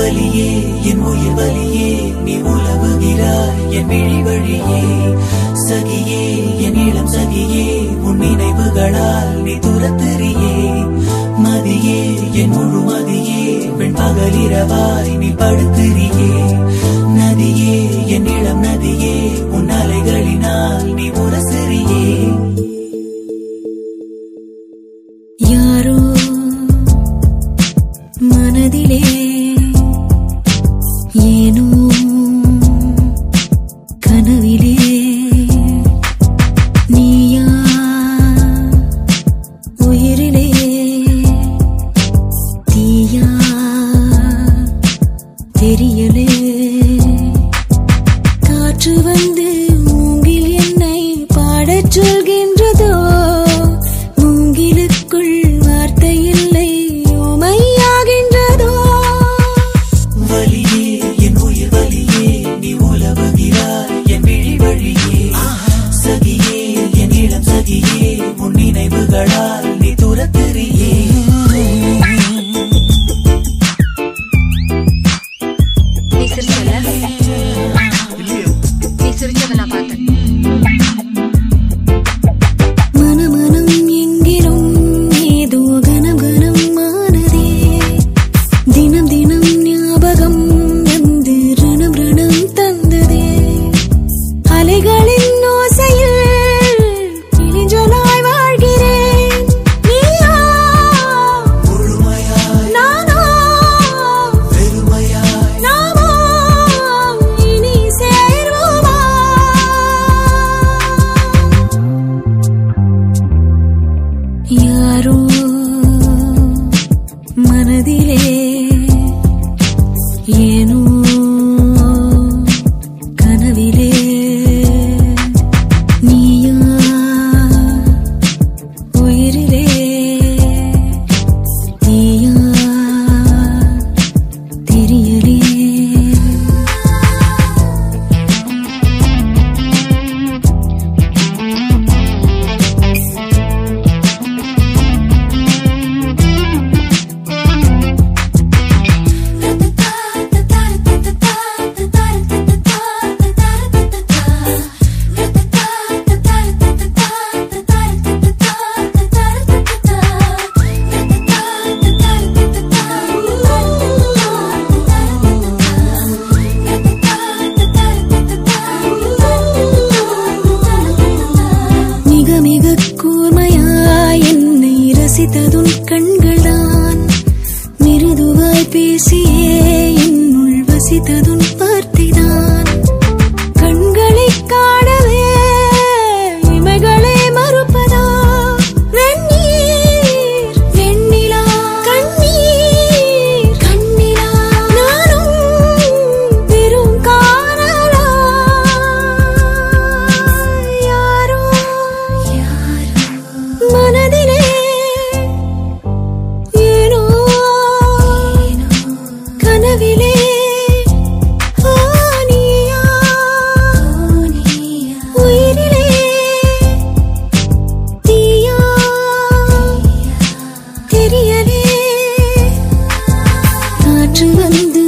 வலியே என் உயிர் வலியே நீ உலவுகிறாய் என் விழி வழியே சகியே என் இளம் சகியே உன் நினைவுகளால் நீ துரத்தெறியே மதியே என் முழு மதியே பெண் பகலிரவாய் நீ படுத்திரியே நதியே என் இளம் நதியே உன் அலைகளினால் நீ முரசெறியே யாரோ மனதிலே ஏனோ கனவிலே நீயா உயிரிலே தீயா தெரியலே காற்று வந்து மூங்கில் என்னை பாடச் சொல்கின்றதோ மூங்கிலுக்குள் வார்த்தை இல்லை ஓமையாகின்றதோ வலியே என் உயிர் வலியே நீ உலவுகிறாய் என் விழி வழியே சகியே என் இளம் சகியே உன் நினைவுகளால் நீ துரத்தெறியே நீ சிரிச்சல நீ சிரிச்சத நான் பார்த்தேன் மனமனம் எங்கிலும் ஏதோ கனம் கனம் ஆனதே தினம் தினம் ஞாபகம் வந்து ரணம் ரணம் தந்ததே அலைகளின் ஓசையில் கிளிஞ்சலாய் வாழ்கிறேன் நீயா முழுமையாய் நானா பெருமையாய் நாமோ இனி சேர்வோமா யாரோ மனதிலே ஏனோ கனவிலே நீயா உயிரிலே தீயா தெரியலே மிக மிக கூர்மையாய் என்னை ரசித்ததுன் கண்கள்தான் மிருதுவாய் பேசியே என்னுள் வசித்ததுன் வார்த்தைதான் கண்களைக் காணவே இமைகளே மறுப்பதா வெந்நீர் வெண்ணிலா கண்ணீர் கண்ணிலா நானும் பெரும் காணலா யாரோ மனதிலே ஏனோ கனவிலே ஓ நீயா உயிரிலே தீயா தெரியலே காற்று வந்து